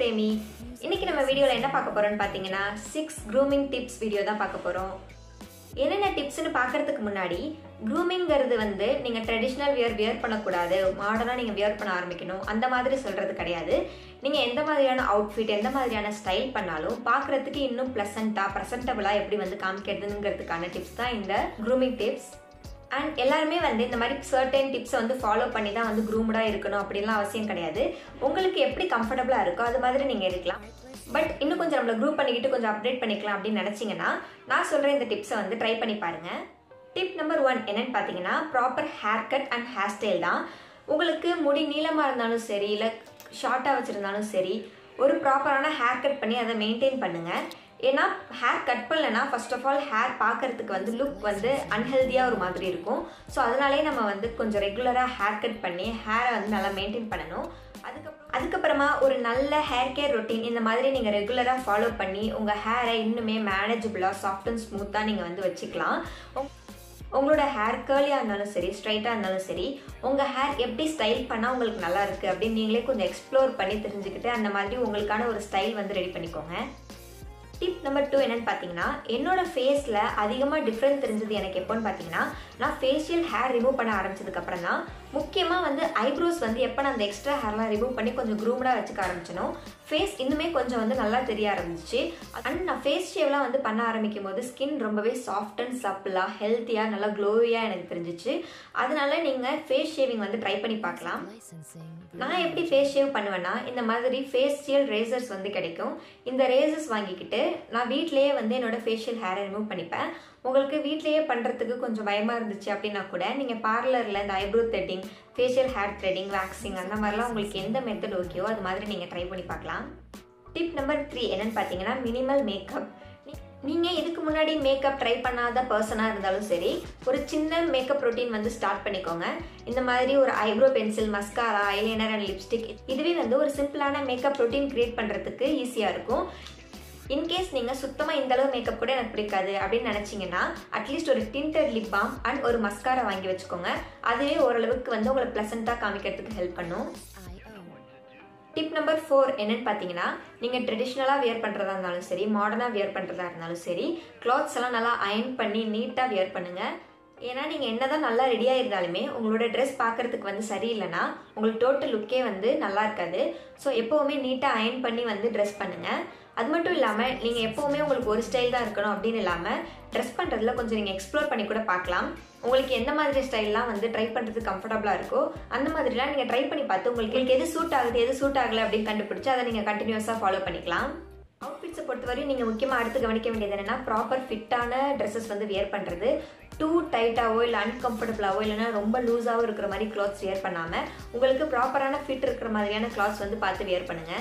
Amy இன்னைக்கு நம்ம வீடியோவில் என்ன பார்க்க போறோம்னு பார்த்தீங்கன்னா சிக்ஸ் க்ரூமிங் டிப்ஸ் வீடியோ தான் பார்க்க போறோம் என்னென்ன டிப்ஸ்னு பார்க்கறதுக்கு முன்னாடி க்ரூமிங்கிறது வந்து நீங்கள் ட்ரெடிஷ்னல் வியர் வியர் பண்ணக்கூடாது மாடர்னாக நீங்கள் வியர் பண்ண ஆரம்பிக்கணும் அந்த மாதிரி சொல்கிறது கிடையாது நீங்கள் எந்த மாதிரியான அவுட்ஃபிட் எந்த மாதிரியான ஸ்டைல் பண்ணாலும் பார்க்குறதுக்கு இன்னும் ப்ளசண்ட்டாக ப்ரெசன்டபுளாக எப்படி வந்து காமிக்கிறதுங்கிறதுக்கான டிப்ஸ் தான் இந்த க்ரூமிங் டிப்ஸ் அண்ட் எல்லாருமே வந்து இந்த மாதிரி சர்டன் டிப்ஸை வந்து ஃபாலோ பண்ணி தான் வந்து க்ரூம்டாக இருக்கணும் அப்படின்லாம் அவசியம் கிடையாது உங்களுக்கு எப்படி கம்ஃபர்டபுளாக இருக்கோ அது மாதிரி நீங்கள் இருக்கலாம் பட் இன்னும் கொஞ்சம் நம்மளை குரூப் பண்ணிக்கிட்டு கொஞ்சம் அப்டேட் பண்ணிக்கலாம் அப்படின்னு நினச்சிங்கன்னா நான் சொல்கிற இந்த டிப்ஸை வந்து ட்ரை பண்ணி பாருங்கள் டிப் நம்பர் ஒன் என்னன்னு பார்த்தீங்கன்னா proper hair cut and hair style தான் உங்களுக்கு முடி நீளமாக இருந்தாலும் சரி இல்லை ஷார்ட்டாக வச்சுருந்தாலும் சரி ஒரு ப்ராப்பரான ஹேர் கட் பண்ணி அதை மெயின்டைன் பண்ணுங்கள் ஏன்னா ஹேர் கட் பண்ணலன்னா ஃபர்ஸ்ட் ஆஃப் ஆல் ஹேர் பார்க்கறதுக்கு வந்து லுக் வந்து அன்ஹெல்தியாக ஒரு மாதிரி இருக்கும் ஸோ அதனாலே நம்ம வந்து கொஞ்சம் ரெகுலராக ஹேர் கட் பண்ணி ஹேரை வந்து நல்லா மெயின்டைன் பண்ணணும் அதுக்கப்புறம் அதுக்கப்புறமா ஒரு நல்ல ஹேர் கேர் ரொட்டீன் இந்த மாதிரி நீங்கள் ரெகுலராக ஃபாலோ பண்ணி உங்கள் ஹேரை இன்னுமே மேனேஜபிளாக சாஃப்ட் அண்ட் ஸ்மூத்தாக நீங்கள் வந்து வச்சுக்கலாம் உங்களோட ஹேர் கேர்லியாக இருந்தாலும் சரி ஸ்ட்ரைட்டாக இருந்தாலும் சரி உங்கள் ஹேர் எப்படி ஸ்டைல் பண்ணால் உங்களுக்கு நல்லா இருக்குது அப்படின்னு நீங்களே கொஞ்சம் எக்ஸ்ப்ளோர் பண்ணி தெரிஞ்சுக்கிட்டு அந்த மாதிரி உங்களுக்கான ஒரு ஸ்டைல் வந்து ரெடி பண்ணிக்கோங்க டிப் நம்பர் டூ என்னன்னு பார்த்தீங்கன்னா என்னோட ஃபேஸில் அதிகமாக டிஃப்ரெண்ட் தெரிஞ்சது எனக்கு எப்போன்னு பார்த்தீங்கன்னா நான் ஃபேஷியல் ஹேர் ரிமூவ் பண்ண ஆரம்பிச்சதுக்கப்புறம் தான் முக்கியமாக வந்து ஐப்ரோஸ் வந்து எப்போ நான் அந்த எக்ஸ்ட்ரா ஹேர்லாம் ரிமூவ் பண்ணி கொஞ்சம் க்ரூம்டாக வச்சுக்க ஆரம்பிச்சனோ ஃபேஸ் இன்னுமே கொஞ்சம் வந்து நல்லா தெரிய ஆரம்பிச்சு அண்ட் நான் ஃபேஸ் ஷேவ்லாம் வந்து பண்ண ஆரம்பிக்கும் போது ஸ்கின் ரொம்பவே சாஃப்ட் அண்ட் சப்பிளாக ஹெல்த்தியாக நல்லா க்ளோவியாக எனக்கு தெரிஞ்சிச்சு அதனால நீங்கள் ஃபேஸ் ஷேவிங் வந்து ட்ரை பண்ணி பார்க்கலாம் நான் எப்படி ஃபேஸ் ஷேவ் பண்ணுவேன்னா இந்த மாதிரி ஃபேஷியல் ரேசர்ஸ் வந்து கிடைக்கும் இந்த ரேசர்ஸ் வாங்கிக்கிட்டு நான் வீட்லேயே வந்து என்னோட ஃபேஷியல் ஹேரை ரிமூவ் பண்ணிப்பேன் உங்களுக்கு வீட்லேயே பண்ணுறதுக்கு கொஞ்சம் பயமாக இருந்துச்சு அப்படின்னா கூட நீங்கள் பார்லரில் இந்த eyebrow threading facial hair threading waxing அந்த மாதிரிலாம் உங்களுக்கு எந்த மெத்தட் ஓகேவோ அது மாதிரி நீங்கள் ட்ரை பண்ணி பார்க்கலாம் டிப் நம்பர் த்ரீ என்னன்னு பார்த்தீங்கன்னா மினிமல் மேக்கப் நீங்கள் இதுக்கு முன்னாடி மேக்கப் ட்ரை பண்ணாத பர்சனாக இருந்தாலும் சரி ஒரு சின்ன மேக்கப் ரொட்டீன் வந்து ஸ்டார்ட் பண்ணிக்கோங்க இந்த மாதிரி ஒரு eyebrow pencil mascara eyeliner and lipstick இதுவே வந்து ஒரு சிம்பிளான மேக்கப் ரொட்டீன் கிரியேட் பண்ணுறதுக்கு ஈஸியாக இருக்கும் இன்கேஸ் நீங்கள் சுத்தமாக இந்த அளவு மேக்கப் கூட எனக்கு பிடிக்காது அப்படின்னு நினச்சிங்கன்னா அட்லீஸ்ட் ஒரு டிண்டட் லிப் பாம் அண்ட் ஒரு மஸ்காரா வாங்கி வச்சுக்கோங்க அதுவே ஓரளவுக்கு வந்து உங்களை ப்ளசண்ட்டாக காமிக்கிறதுக்கு ஹெல்ப் பண்ணும் டிப் நம்பர் ஃபோர் என்னன்னு பார்த்தீங்கன்னா நீங்கள் ட்ரெடிஷ்னலாக வியர் பண்ணுறதா இருந்தாலும் சரி மாடர்னாக வியர் பண்ணுறதா இருந்தாலும் சரி கிளாத்ஸ் எல்லாம் நல்லா அயன் பண்ணி நீட்டாக வியர் பண்ணுங்கள் ஏன்னா நீங்கள் என்னதான் நல்லா ரெடியாக இருந்தாலுமே உங்களோட ட்ரெஸ் பார்க்கறதுக்கு வந்து சரியில்லைன்னா உங்களுக்கு டோட்டல் லுக்கே வந்து நல்லா இருக்காது ஸோ எப்போவுமே நீட்டாக அயன் பண்ணி வந்து ட்ரெஸ் பண்ணுங்கள் அது மட்டும் இல்லாமல் நீங்கள் எப்போவுமே உங்களுக்கு ஒரு ஸ்டைல் தான் இருக்கணும் அப்படின்னு இல்லாமல் ட்ரெஸ் பண்ணுறதுல கொஞ்சம் நீங்கள் எக்ஸ்ப்ளோர் பண்ணி கூட பார்க்கலாம் உங்களுக்கு எந்த மாதிரி ஸ்டைல்லாம் வந்து ட்ரை பண்ணுறதுக்கு கம்ஃபர்டபுளாக இருக்கோ அந்த மாதிரிலாம் நீங்கள் ட்ரை பண்ணி பார்த்து உங்களுக்கு எது சூட் ஆகுது எது சூட் ஆகலை அப்படின்னு கண்டுபிடிச்சு அதை நீங்கள் கண்டினியூஸாக ஃபாலோ பண்ணிக்கலாம் அவுட்ஃபிட்ஸை பொறுத்தவரையும் நீங்கள் முக்கியமாக அடுத்து கவனிக்க வேண்டியது என்னென்னா ப்ராப்பர் ஃபிட்டான ட்ரெஸ்ஸஸ் வந்து வியர் பண்ணுறது டூ டைட்டாவோ இல்லை அன்கம்ஃபர்டபுளாவோ இல்லைனா ரொம்ப லூஸாகவோ இருக்கிற மாதிரி கிளாத்ஸ் வியர் பண்ணாமல் உங்களுக்கு ப்ராப்பரான ஃபிட் இருக்கிற மாதிரியான கிளாத்ஸ் வந்து பார்த்து வியர் பண்ணுங்கள்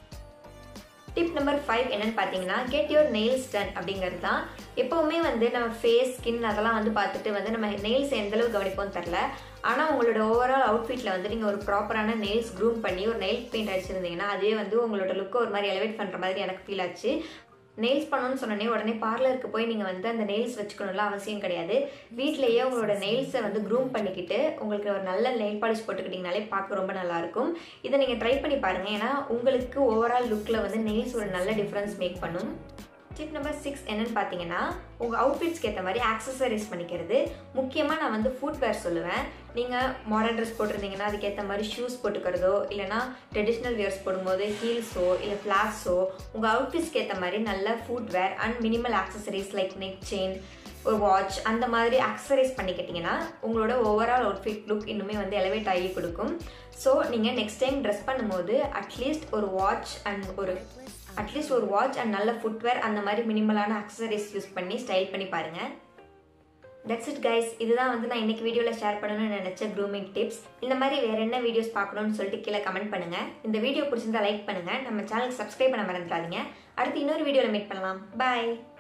டிப் நம்பர் ஃபைவ் என்னன்னு பார்த்தீங்கன்னா கெட் யுவர் நெயில்ஸ் டன் அப்படிங்கிறது தான் எப்போவுமே வந்து நம்ம ஃபேஸ் ஸ்கின் அதெல்லாம் வந்து பார்த்துட்டு வந்து நம்ம நெயில்ஸ் எந்த அளவுக்கு கவனிப்போம் தெரில ஆனால் உங்களோட ஓவரால் அவுட்ஃபிட்டில் வந்து நீங்கள் ஒரு ப்ராப்பரான நெயில்ஸ் க்ரூம் பண்ணி ஒரு நெயில் பெயிண்ட் அடிச்சிருந்தீங்கன்னா அதுவே வந்து உங்களோட லுக்கை ஒரு மாதிரி எலிவேட் பண்ணுற மாதிரி எனக்கு ஃபீல் ஆச்சு நெயில்ஸ் பண்ணணும்னு சொன்னோடனே உடனே பார்லருக்கு போய் நீங்கள் வந்து அந்த நெயில்ஸ் வச்சுக்கணும்ல அவசியம் கிடையாது வீட்லேயே உங்களோட நெயில்ஸை வந்து க்ரூம் பண்ணிக்கிட்டு உங்களுக்கு ஒரு நல்ல நெயில் பாலிஷ் போட்டுக்கிட்டிங்கனாலே பார்க்க ரொம்ப நல்லாயிருக்கும் இதை நீங்கள் ட்ரை பண்ணி பாருங்கள் ஏன்னா உங்களுக்கு ஓவரால் லுக்கில் வந்து நெயில்ஸ் ஒரு நல்ல டிஃப்ரென்ஸ் மேக் பண்ணும் டிப் நம்பர் சிக்ஸ் என்னன்னு பார்த்தீங்கன்னா உங்கள் அவுட்ஃபிட்ஸ்க்கு ஏற்ற மாதிரி ஆக்சசரிஸ் பண்ணிக்கிறது முக்கியமாக நான் வந்து ஃபுட்வேர் சொல்லுவேன் நீங்கள் மாடர்ன் ட்ரெஸ் போட்டிருந்தீங்கன்னா அதுக்கேற்ற மாதிரி ஷூஸ் போட்டுக்கிறதோ இல்லைனா ட்ரெடிஷ்னல் வியர்ஸ் போடும்போது ஹீல்ஸோ இல்லை ஃப்ளாஸோ உங்கள் அவுட்ஃபிட்ஸ்க்கு ஏற்ற மாதிரி நல்ல footwear and minimal accessories like neck chain ஒரு வாட்ச் அந்த மாதிரி அக்சசரைஸ் பண்ணிக்கிட்டிங்கன்னா உங்களோட ஓவரால் அவுட்ஃபிட் லுக் இன்னுமே வந்து எலவேட் ஆகி கொடுக்கும் ஸோ நீங்கள் நெக்ஸ்ட் டைம் ட்ரெஸ் பண்ணும்போது அட்லீஸ்ட் ஒரு வாட்ச் அண்ட் ஒரு அட்லீஸ்ட் ஒரு வாட்ச் அண்ட் நல்ல ஃபுட்வேர் அந்த மாதிரி மினிமலான அக்சசரிஸ் யூஸ் பண்ணி ஸ்டைல் பண்ணி பாருங்கள் தட்ஸ் இட் கைஸ் இதுதான் வந்து நான் இன்னைக்கு வீடியோவில் ஷேர் பண்ணணும்னு நினச்ச க்ரூமிங் டிப்ஸ் இந்த மாதிரி வேற என்ன வீடியோஸ் பார்க்கணும்னு சொல்லிட்டு கீழே கமெண்ட் பண்ணுங்க இந்த வீடியோ பிடிச்சிருந்தா லைக் பண்ணுங்க நம்ம சேனலுக்கு சப்ஸ்கிரைப் பண்ண மறந்துடாதீங்க அடுத்து இன்னொரு வீடியோவில் மீட் பண்ணலாம் பாய்